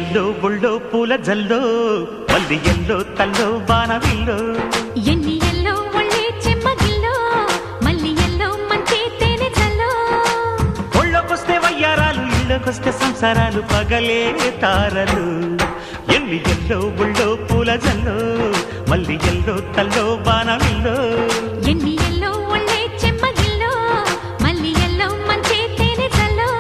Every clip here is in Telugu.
ఎల్లో బుళ్ళో పూల జల్లో మల్లి ఎల్లో తల్లో బాణవిల్లో ఎన్ని ఎల్లో ఒళ్ళే చెమ్మగిల్లో మల్లి ఎల్లో మంచి తేనె చల్లో ఒళ్ళొకొస్తే వయ్యారాలు ఇళ్ళకొస్తే సంసారాలు పగలే తారలు ఎల్లి ఎల్లో బుళ్ళో పూల జల్లో మల్లి ఎల్లో తల్లో బాణవిల్లో ఎన్ని ఎల్లో ఒళ్ళే చెమ్మగిల్లో మల్లి ఎల్లో మంచి తేనె చల్లో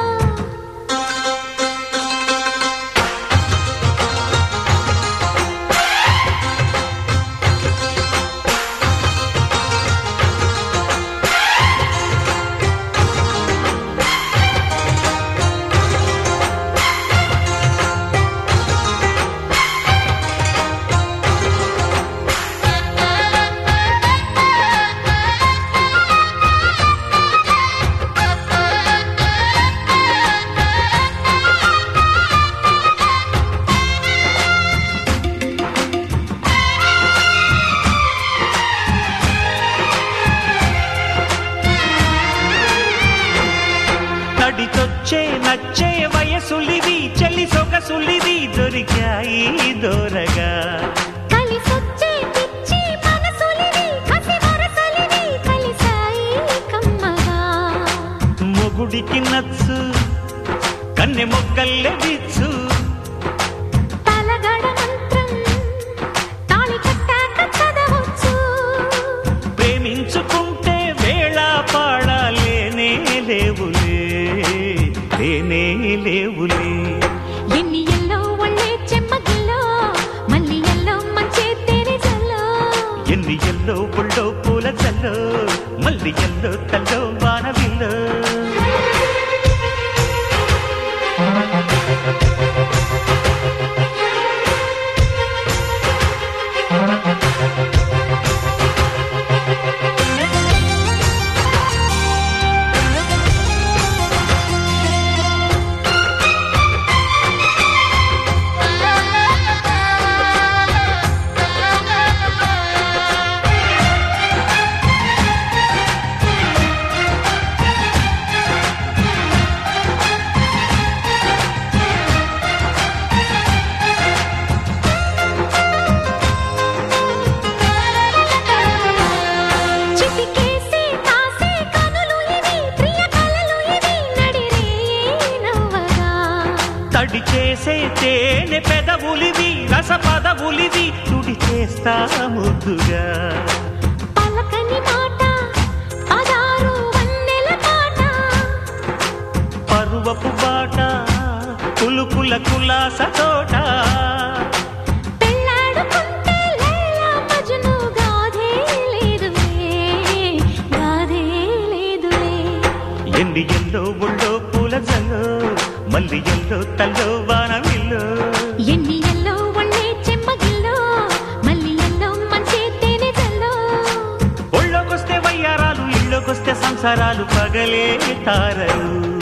తడితొచ్చే నచ్చే వయసులివి చెల్లి సొగసులివి దొరికాయి దూరగా కలిసొచ్చే పిచ్చి మనసులివి కసి వరసలివి కలిసాయి కమ్మగా మొగుడికి నచ్చు కన్నె మొగ్గల్లె విచ్చు తలగడ మంత్రం తాళి కట్టాక చదవచ్చు ప్రేమించుకుంటే వేళ పాడాలేనే లేవులే లేనే లేవులే ఎన్ని ఎల్లో ఒళ్ళే చెమ్మగిల్లో మల్లి ఎల్లో మంచి తేనె చల్లో ఎన్ని ఎల్లో పుల్లో పూల చల్లో మల్లి ఎల్లో తల్లో వానవిల్లో చిటికేసి కాసే కనులు ఇవి ప్రియ కలలు ఇవి నడిరే నవ్వగా తడి చేసే తేనె పెదవులివి రస పదవులివి తుడి చేస్తా ముద్దుగా పలకని మాట పదారు వన్నెల పాట పరువపు బాట కులుకుల కులాస తోట పెళ్ళాడుకుంటే లైలా మజ్ను గాథే లేదులే గాథే లేదులే ఎన్ని ఎల్లో ఒళ్ళో పూల జల్లో మల్లి ఎల్లో తల్లో వానవిల్లో ఎన్ని ఎల్లో ఒళ్ళే చెమ్మగిల్లో మల్లి ఎల్లో మంచి తేనె చల్లో ఒళ్ళోకొస్తే వయ్యారాలు ఇళ్ళోకొస్తే సంసారాలు పగలే తారలు